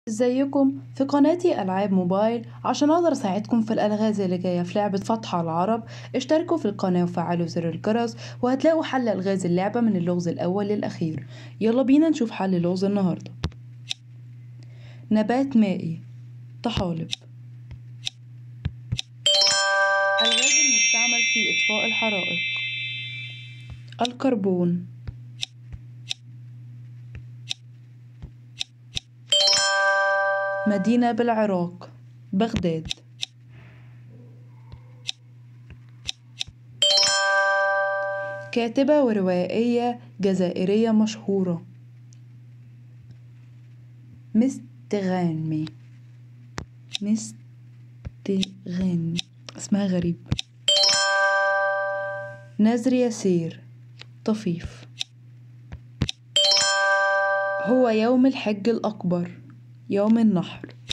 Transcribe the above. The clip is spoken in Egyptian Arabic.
ازيكم في قناتي ألعاب موبايل عشان أقدر أساعدكم في الألغاز اللي جاية في لعبة فتح العرب اشتركوا في القناة وفعلوا زر الجرس وهتلاقوا حل ألغاز اللعبة من اللغز الأول للأخير يلا بينا نشوف حل لغز النهاردة نبات مائي طحالب الغاز المستعمل في إطفاء الحرائق الكربون مدينة بالعراق بغداد كاتبة وروائية جزائرية مشهورة مستغانمي مستغانمي اسمها غريب نذر يسير طفيف هو يوم الحج الأكبر يوم النحر